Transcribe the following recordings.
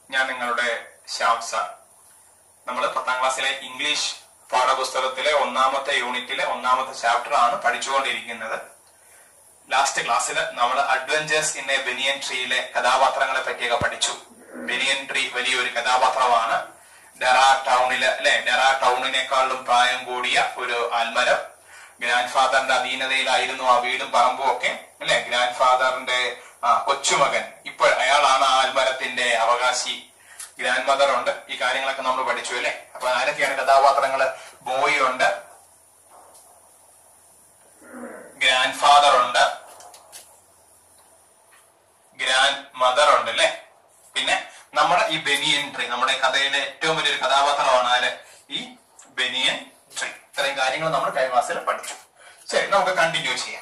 ഞാൻ നിങ്ങളുടെ ശ്യാം സാർ നമ്മൾ പത്താം ക്ലാസ്സിലെ ഇംഗ്ലീഷ് പാഠപുസ്തകത്തിലെ ഒന്നാമത്തെ യൂണിറ്റിലെ ഒന്നാമത്തെ ചാപ്റ്റർ ആണ് പഠിച്ചുകൊണ്ടിരിക്കുന്നത് ലാസ്റ്റ് ക്ലാസ്സിൽ നമ്മൾ അഡ്വഞ്ചേഴ്സ് ഇൻ എ ബെനിയൻ ട്രീയിലെ കഥാപാത്രങ്ങളെ പറ്റിയൊക്കെ പഠിച്ചു ബെനിയൻ ട്രീ വലിയൊരു കഥാപാത്രമാണ് ഡെറ ടൗണില് അല്ലെ ഡെറ ടൗണിനേക്കാളും പ്രായം കൂടിയ ഒരു ആൽമരം ഗ്രാൻഡ് ഫാദറിന്റെ അധീനതയിലായിരുന്നു ആ വീടും പറമ്പും ഒക്കെ അല്ലെ ഗ്രാൻഡ് ഫാദറിന്റെ ആ, കൊച്ചുമകൻ ഇപ്പോൾ അയാളാണ് ആ ആൽമരത്തിന്റെ അവകാശി ഗ്രാൻഡ് മദർ ഉണ്ട് ഈ കാര്യങ്ങളൊക്കെ നമ്മൾ പഠിച്ചു അല്ലെ അപ്പൊ ആരൊക്കെയാണ് കഥാപാത്രങ്ങള് ബോയ് ഉണ്ട് ഗ്രാൻഡ് ഫാദർ ഉണ്ട് ഗ്രാൻഡ് മദർ ഉണ്ട് അല്ലെ പിന്നെ നമ്മുടെ ഈ ബെനിയൻ ട്രീ നമ്മുടെ കഥയിലെ ഏറ്റവും വലിയൊരു കഥാപാത്രമാണ് ആര് ഈ ബെനിയൻ ട്രീ ഇത്രയും കാര്യങ്ങൾ നമ്മൾ കഴിഞ്ഞ ക്ലാസ്സിൽ പഠിച്ചു ശരി നമുക്ക് കണ്ടിന്യൂ ചെയ്യാം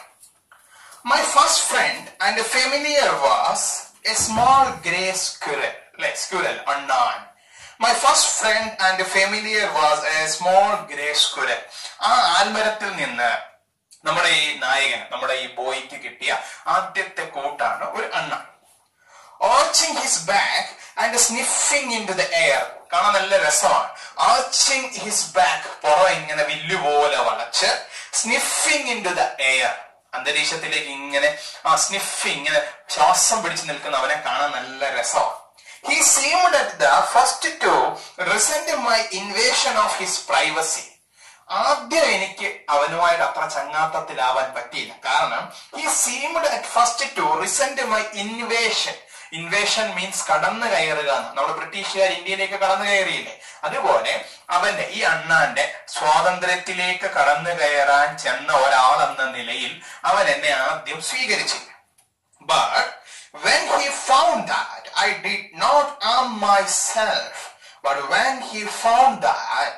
My first friend and familiar was a small grey squirrel. Like squirrel, അണ്ണാൻ. My first friend and familiar was a small grey squirrel. ആ ആൽമരത്തിൽ നിന്ന് നമ്മുടെ ഈ നായകൻ നമ്മുടെ ഈ ബോയ്ക്ക് കിട്ടിയ ആദ്യത്തെ കൂട്ടാണ് ഒരു അണ്ണാൻ arching his back and sniffing into the air കാണാൻ നല്ല രസമാണ് arching his back പുറം ഇങ്ങനെ വില്ലുപോലെ വളച്ച് sniffing into the air അന്തരീക്ഷത്തിലേക്ക് ഇങ്ങനെ ആ സ്നിഫ് ഇങ്ങനെ ശ്വാസം പിടിച്ചു നിൽക്കുന്ന അവനെ കാണാൻ നല്ല രസമാണ് he seemed at the first to resent my invasion of his privacy ആദ്യം എനിക്ക് അവനുമായിട്ട് അത്ര ചങ്ങാത്തത്തിലാവാൻ പറ്റിയില്ല കാരണം ഈ seemed at first to resent my invasion invasion means കടന്നു കയറുക എന്ന് നമ്മൾ ബ്രിട്ടീഷുകാർ ഇന്ത്യയിലേക്ക് കടന്നു കയറിയില്ലേ അതുപോലെ അവന്റെ ഈ അണ്ണാന്റെ സ്വാതന്ത്ര്യത്തിലേക്ക് കടന്നു കയറാൻ ചെന്ന ഒരാൾ എന്ന നിലയിൽ അവൻ എന്നെ ആദ്യം സ്വീകരിച്ചില്ല But when he found that I did not arm myself, but when he found that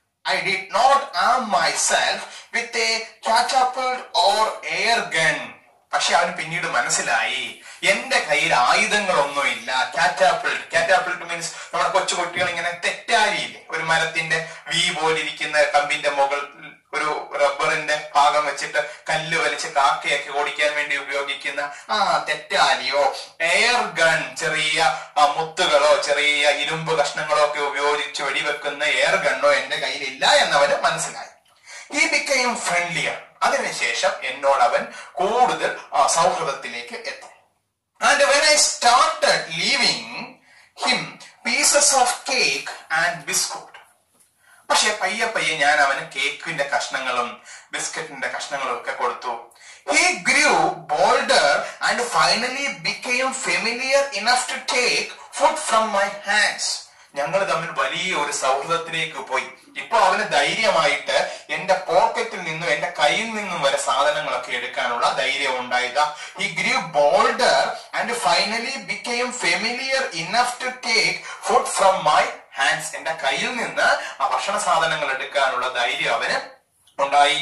I did not arm myself with a catapult or air gun, പക്ഷെ അവന് പിന്നീട് മനസ്സിലായി എന്റെ കയ്യിൽ ആയുധങ്ങളൊന്നുമില്ല കാറ്റാപ്പിൾട്ട് കാറ്റാപ്പിൾട്ട് മീൻസ് നമ്മുടെ കൊച്ചു കുട്ടികൾ ഇങ്ങനെ തെറ്റാരിയില്ലേ ഒരു മരത്തിന്റെ വി പോലിരിക്കുന്ന കമ്പിന്റെ മുകൾ ഒരു റബ്ബറിന്റെ ഭാഗം വെച്ചിട്ട് കല്ല് വലിച്ച് കാക്കയൊക്കെ ഓടിക്കാൻ വേണ്ടി ഉപയോഗിക്കുന്ന ആ തെറ്റാലിയോ എയർ ഗൺ ചെറിയ ആ, മുത്തുകളോ ചെറിയ ഇരുമ്പ് കഷ്ണങ്ങളോ ഒക്കെ ഉപയോഗിച്ച് വെടിവെക്കുന്ന എയർ ഗണ്ണോ എന്റെ കയ്യിലില്ല എന്നവന് മനസ്സിലായി ഈ ബിക്കയും ഫ്രണ്ട്ലിയർ അതിനുശേഷം എന്നോട് അവൻ കൂടുതൽ ആ, സൗഹൃദത്തിലേക്ക് എത്തി and when I started leaving him pieces of cake and biscuit പക്ഷെ പയ്യെ പയ്യെ ഞാൻ അവന് കേക്കിന്റെ കഷ്ണങ്ങളും ബിസ്ക്കറ്റിന്റെ കഷ്ണങ്ങളും ഒക്കെ കൊടുത്തു he grew bolder and finally became familiar enough to take food from my hands ഞങ്ങൾ തമ്മിൽ വലിയ ഒരു സൗഹൃദത്തിലേക്ക് പോയി ഇപ്പൊ അവന് ധൈര്യമായിട്ട് എന്റെ പോക്കറ്റിൽ നിന്നും എന്റെ കയ്യിൽ നിന്നും വരെ സാധനങ്ങളൊക്കെ എടുക്കാനുള്ള ധൈര്യം ഉണ്ടായത് ഈ grew bolder and finally became familiar enough to take food from my hands എന്റെ കയ്യിൽ നിന്ന് ആ ഭക്ഷണ സാധനങ്ങൾ എടുക്കാനുള്ള ധൈര്യം അവന് ഉണ്ടായി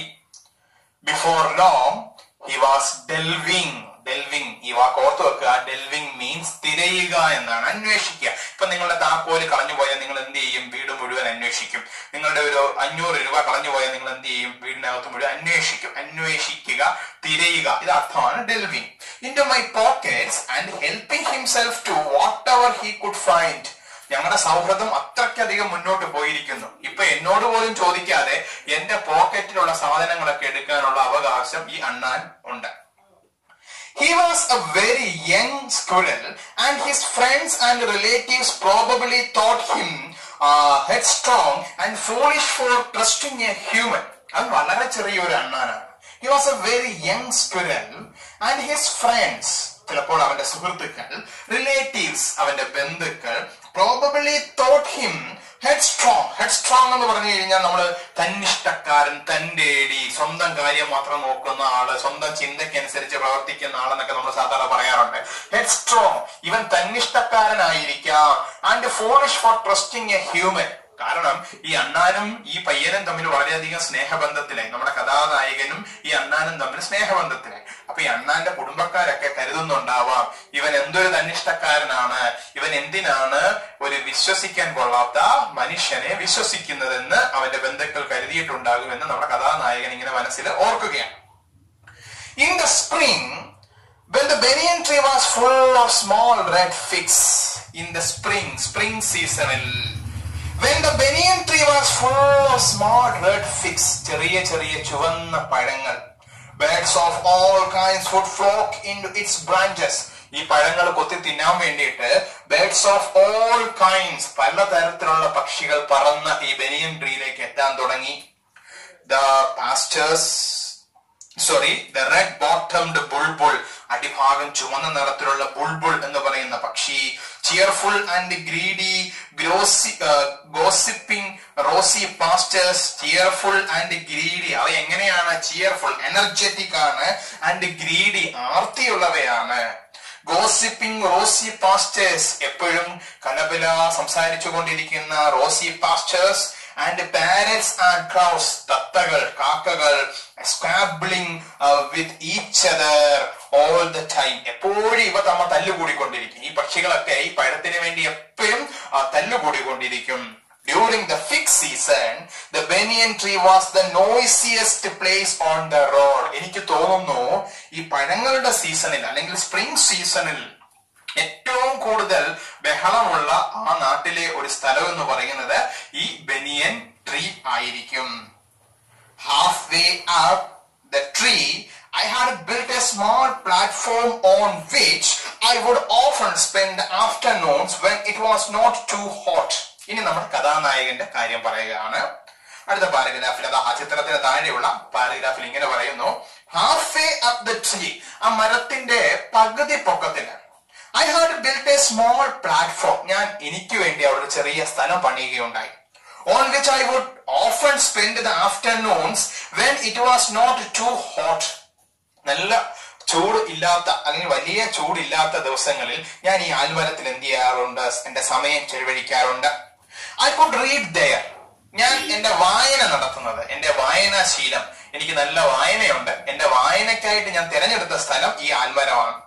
before long he was delving delving ഈ വാക്ക് ഓർത്ത് വെക്കുക ഡെൽവിങ് മീൻസ് തിരയുക എന്നാണ് അന്വേഷിക്കുക ഇപ്പൊ നിങ്ങളുടെ താക്കോല് കളഞ്ഞു പോയാൽ നിങ്ങൾ എന്ത് ചെയ്യും വീട് മുഴുവൻ അന്വേഷിക്കും നിങ്ങളുടെ ഒരു അഞ്ഞൂറ് രൂപ കളഞ്ഞു പോയാൽ നിങ്ങൾ എന്ത് ചെയ്യും വീടിനകത്ത് മുഴുവൻ അന്വേഷിക്കും അന്വേഷിക്കുക തിരയുക ഇത് അർത്ഥമാണ് delving into my pockets and helping himself to whatever he could find ഞങ്ങളുടെ സൗഹൃദം അത്രയ്ക്കധികം മുന്നോട്ട് പോയിരിക്കുന്നു ഇപ്പൊ എന്നോട് പോലും ചോദിക്കാതെ എന്റെ പോക്കറ്റിലുള്ള സാധനങ്ങളൊക്കെ എടുക്കാനുള്ള അവകാശം ഈ അണ്ണാൻ ഉണ്ട് He was a very young squirrel, and his friends and relatives probably thought him uh, headstrong and foolish for trusting a human. അവൻ വളരെ ചെറിയൊരു അണ്ണാനാണ് he was a very young squirrel and his friends ചിലപ്പോൾ അവന്റെ സുഹൃത്തുക്കൾ relatives അവന്റെ ബന്ധുക്കൾ probably thought him headstrong headstrong എന്ന് പറഞ്ഞു കഴിഞ്ഞാൽ നമ്മൾ തന്നിഷ്ടക്കാരൻ തന്റെ ഏടി സ്വന്തം കാര്യം മാത്രം നോക്കുന്ന ആള് സ്വന്തം ചിന്തയ്ക്കനുസരിച്ച് പ്രവർത്തിക്കുന്ന ആളെന്നൊക്കെ നമ്മൾ സാധാരണ പറയാറുണ്ട് ഹെഡ് സ്ട്രോങ് ഇവൻ തന്നിഷ്ടക്കാരനായിരിക്കാം and foolish for trusting a human കാരണം ഈ അണ്ണാനും ഈ പയ്യനും തമ്മിൽ വളരെയധികം സ്നേഹബന്ധത്തിലായി നമ്മുടെ കഥാനായകനും ഈ അണ്ണാനും തമ്മിൽ സ്നേഹബന്ധത്തിലായി അപ്പൊ ഈ അണ്ണാന്റെ കുടുംബക്കാരൊക്കെ കരുതുന്നുണ്ടാവാം ഇവൻ എന്തൊരു തന്നിഷ്ടക്കാരനാണ് ഇവൻ എന്തിനാണ് ഒരു വിശ്വസിക്കാൻ കൊള്ളാത്ത മനുഷ്യനെ വിശ്വസിക്കുന്നതെന്ന് അവന്റെ ബന്ധുക്കൾ കരുതിയിട്ടുണ്ടാകുമെന്ന് നമ്മുടെ കഥാനായകൻ ഇങ്ങനെ മനസ്സിൽ ഓർക്കുകയാണ് in the spring When the banyan tree was full of small red figs in the spring, spring seasonal. When the banyan tree was full of small red figs, ചെറിയ ചെറിയ ചുവന്ന പഴങ്ങൾ birds of all kinds would flock into its branches. ഈ പഴങ്ങൾ കൊത്തി തിന്നാൻ വേണ്ടിയിട്ട് birds of all kinds പലതരത്തിലുള്ള പക്ഷികൾ പറന്ന് ഈ ബനിയൻ ട്രീയിലേക്ക് എത്താൻ തുടങ്ങി the pastors sorry the red bottomed bulbul അടിഭാഗം ചുവന്ന നിറത്തിലുള്ള ബുൾബുൾ എന്ന് പറയുന്ന പക്ഷി ചിയർഫുൾ ആൻഡ് ഗ്രീഡി ഗ്രോസി gossiping rosy pastors cheerful and greedy അവ എങ്ങനെയാണ് ചിയർഫുൾ എനർജറ്റിക് ആണ് ആൻഡ് ഗ്രീഡി ആർത്തിയുള്ളവയാണ് ഗോസിപ്പിംഗ് റോസി പാസ്റ്റേഴ്സ് എപ്പോഴും കലബല സംസാരിച്ചു കൊണ്ടിരിക്കുന്ന rosy pastors and parrots and crows തത്തകൾ കാക്കകൾ scrabbling with each other all the time എപ്പോഴും ഇവ തമ്മ തല്ലുകൂടിക്കൊണ്ടിരിക്കും ഈ പക്ഷികളൊക്കെ ഈ പഴത്തിന് വേണ്ടി എപ്പോഴും തല്ലുകൂടിക്കൊണ്ടിരിക്കും During the fig season, the banyan tree was the noisiest place on the road. എനിക്ക് തോന്നുന്നു ഈ പഴങ്ങളുടെ സീസണിൽ അല്ലെങ്കിൽ സ്പ്രിംഗ് സീസണിൽ ഏറ്റവും കൂടുതൽ ബഹളമുള്ള ആ നാട്ടിലെ ഒരു സ്ഥലം എന്ന് പറയുന്നത് ഈ ബനിയൻ ട്രീ ആയിരിക്കും halfway up the tree I had built a small platform on which I would often spend afternoons when it was not too hot. ഇനി നമ്മുടെ കഥാനായകന്റെ കാര്യം പറയുകയാണ് അടുത്ത പാരഗ്രാഫിൽ അത് ആ ചിത്രത്തിന് താഴെയുള്ള പാരഗ്രാഫിൽ ഇങ്ങനെ പറയുന്നു halfway up the tree ആ മരത്തിന്റെ പകുതി പൊക്കത്തിൽ I had built a small platform ഞാൻ എനിക്ക് വേണ്ടി അവിടെ ഒരു ചെറിയ സ്ഥലം പണിയുകയുണ്ടായി on which I would often spend the afternoons when it was not too hot നല്ല ചൂട് ഇല്ലാത്ത അല്ലെങ്കിൽ വലിയ ചൂടില്ലാത്ത ദിവസങ്ങളിൽ ഞാൻ ഈ ആൽമരത്തിൽ എന്ത് ചെയ്യാറുണ്ട് എന്റെ സമയം ചെലവഴിക്കാറുണ്ട് ഐ കുഡ് റീഡ് ദയർ ഞാൻ എന്റെ വായന നടത്തുന്നത് എന്റെ വായനാശീലം എനിക്ക് നല്ല വായനയുണ്ട് എന്റെ വായനക്കായിട്ട് ഞാൻ തിരഞ്ഞെടുത്ത സ്ഥലം ഈ ആൽമരമാണ്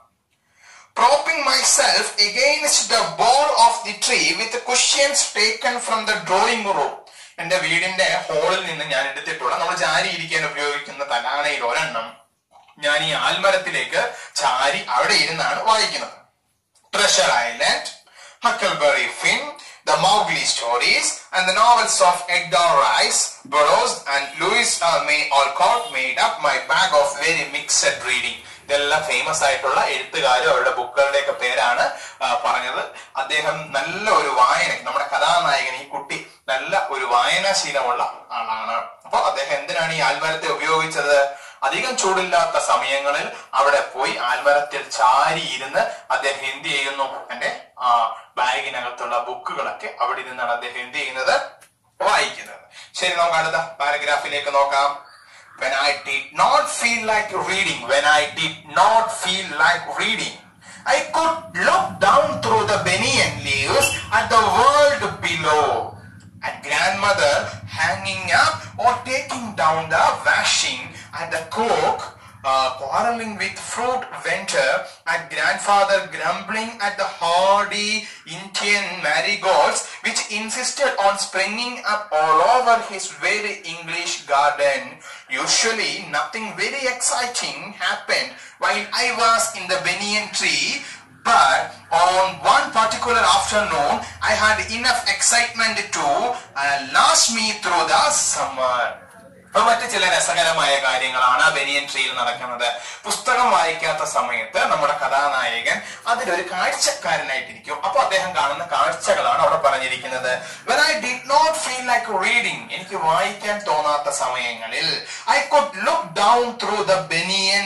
propping myself against the bole of the tree with cushions taken from the drawing room എന്റെ വീടിന്റെ ഹോളിൽ നിന്ന് ഞാൻ എടുത്തിട്ടുള്ള നമ്മൾ ചാരി ഇരിക്കാൻ ഉപയോഗിക്കുന്ന തലാണയിൽ ഒരെണ്ണം ഞാൻ ഈ ആൽമരത്തിലേക്ക് ചാരി അവിടെ ഇരുന്നാണ് വായിക്കുന്നത് Treasure Island Huckleberry Finn The Mowgli stories and the novels of Edgar Rice Burroughs and Louis uh, May Alcott made up my bag of very mixed reading. ഇതെല്ലാം ഫേമസ് ആയിട്ടുള്ള എഴുത്തുകാരും അവരുടെ ബുക്കുകളുടെയൊക്കെ പേരാണ് ആ, പറഞ്ഞത് അദ്ദേഹം നല്ല ഒരു വായന നമ്മുടെ കഥാനായകൻ ഈ കുട്ടി നല്ല ഒരു വായനാശീലമുള്ള ആളാണ് അപ്പൊ അദ്ദേഹം എന്തിനാണ് ഈ ആൽമരത്തെ ഉപയോഗിച്ചത് അധികം ചൂടില്ലാത്ത സമയങ്ങളിൽ അവിടെ പോയി ആൽമരത്തിൽ ചാരി ഇരുന്ന് അദ്ദേഹം എന്ത് ചെയ്യുന്നു തന്റെ ആ ബാഗിനകത്തുള്ള ബുക്കുകളൊക്കെ അവിടെ നിന്നാണ് അദ്ദേഹം എന്ത് ചെയ്യുന്നത് വായിക്കുന്നത് ശരി നമുക്ക് അടുത്ത പാരഗ്രാഫിലേക്ക് നോക്കാം when I did not feel like reading, when I did not feel like reading, I could look down through the banyan leaves at the world below. At grandmother hanging up or taking down the washing, at the cook uh, quarreling with fruit vendor, at grandfather grumbling at the hardy Indian marigolds which insisted on springing up all over his very English garden. Usually nothing very exciting happened while I was in the banyan tree but on one particular afternoon, I had enough excitement to uh, last me through the summer. അപ്പൊ മറ്റു ചില രസകരമായ കാര്യങ്ങളാണ് ബനിയൻ ട്രീയിൽ നടക്കുന്നത് പുസ്തകം വായിക്കാത്ത സമയത്ത് നമ്മുടെ കഥാനായകൻ അതിലൊരു കാഴ്ചക്കാരനായിട്ടിരിക്കും അപ്പൊ അദ്ദേഹം കാണുന്ന കാഴ്ചകളാണ് അവിടെ പറഞ്ഞിരിക്കുന്നത് when I did not feel like reading എനിക്ക് വായിക്കാൻ തോന്നാത്ത സമയങ്ങളിൽ I could look down through the banyan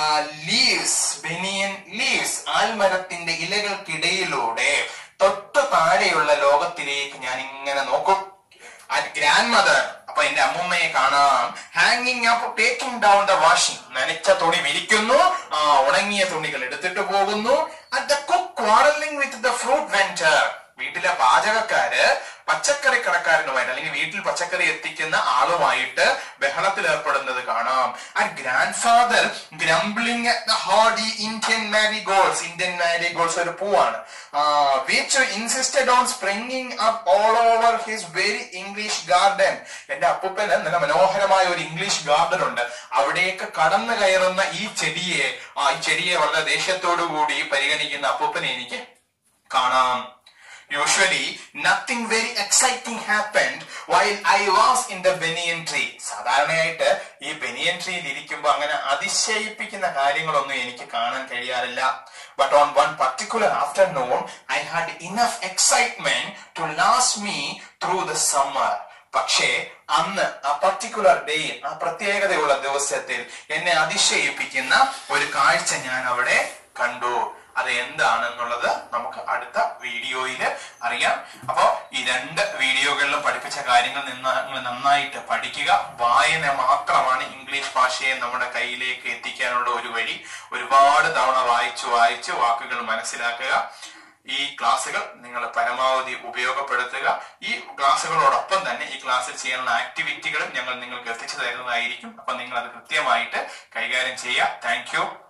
leaves banyan leaves ആൽമരത്തിന്റെ ഇലകൾക്കിടയിലൂടെ തൊട്ട് താഴെയുള്ള ലോകത്തിലേക്ക് ഞാൻ ഇങ്ങനെ നോക്കും at grandmother അപ്പൊ എന്റെ അമ്മൂമ്മയെ കാണാം ഹാങ്ങിങ് up taking down the washing നനച്ച തുണി വിരിക്കുന്നു ആ ഉണങ്ങിയ തുണികൾ എടുത്തിട്ട് പോകുന്നു at the cook quarrelling with the fruit vendor വീട്ടിലെ പാചകക്കാര് പച്ചക്കറി കടക്കാരനുമായിട്ട് അല്ലെങ്കിൽ വീട്ടിൽ പച്ചക്കറി എത്തിക്കുന്ന ആളുമായിട്ട് ബഹളത്തിൽ ഏർപ്പെടുന്നത് കാണാം and grandfather grumbling at the hardy Indian marigolds Indian marigolds ഒരു പൂവാണ് which insisted on springing up all over his very English garden എന്റെ അപ്പൂപ്പന് നല്ല മനോഹരമായ ഒരു ഇംഗ്ലീഷ് ഗാർഡൻ ഉണ്ട് അവിടേക്ക് കടന്നു കയറുന്ന ഈ ചെടിയെ ആ ഈ ചെടിയെ വളരെ ദേഷ്യത്തോടു കൂടി പരിഗണിക്കുന്ന അപ്പൂപ്പനെ എനിക്ക് കാണാം usually nothing very exciting happened while I was in the banyan tree സാധാരണയായിട്ട് ഈ ബെനിയൻ ട്രീയിൽ ഇരിക്കുമ്പോൾ അങ്ങനെ അതിശയിപ്പിക്കുന്ന കാര്യങ്ങളൊന്നും എനിക്ക് കാണാൻ കഴിയാറില്ല but on one particular afternoon I had enough excitement to last me through the summer പക്ഷേ അന്ന് ആ പർട്ടിക്കുലർ ഡേയിൽ ആ പ്രത്യേകതയുള്ള ദിവസത്തിൽ എന്നെ അതിശയിപ്പിക്കുന്ന ഒരു കാഴ്ച ഞാൻ അവിടെ കണ്ടു അത് എന്താണെന്നുള്ളത് നമുക്ക് അടുത്ത വീഡിയോയിൽ അറിയാം അപ്പോ ഈ രണ്ട് വീഡിയോകളിലും പഠിപ്പിച്ച കാര്യങ്ങൾ നിന്ന് നിങ്ങൾ നന്നായിട്ട് പഠിക്കുക വായന മാത്രമാണ് ഇംഗ്ലീഷ് ഭാഷയെ നമ്മുടെ കയ്യിലേക്ക് എത്തിക്കാനുള്ള ഒരു വഴി ഒരുപാട് തവണ വായിച്ചു വായിച്ച് വാക്കുകൾ മനസ്സിലാക്കുക ഈ ക്ലാസ്സുകൾ നിങ്ങൾ പരമാവധി ഉപയോഗപ്പെടുത്തുക ഈ ക്ലാസ്സുകളോടൊപ്പം തന്നെ ഈ ക്ലാസ്സിൽ ചെയ്യാനുള്ള ആക്ടിവിറ്റികളും ഞങ്ങൾ നിങ്ങൾക്ക് എത്തിച്ചു തരുന്നതായിരിക്കും അപ്പൊ നിങ്ങൾ അത് കൃത്യമായിട്ട് കൈകാര്യം ചെയ്യുക താങ്ക്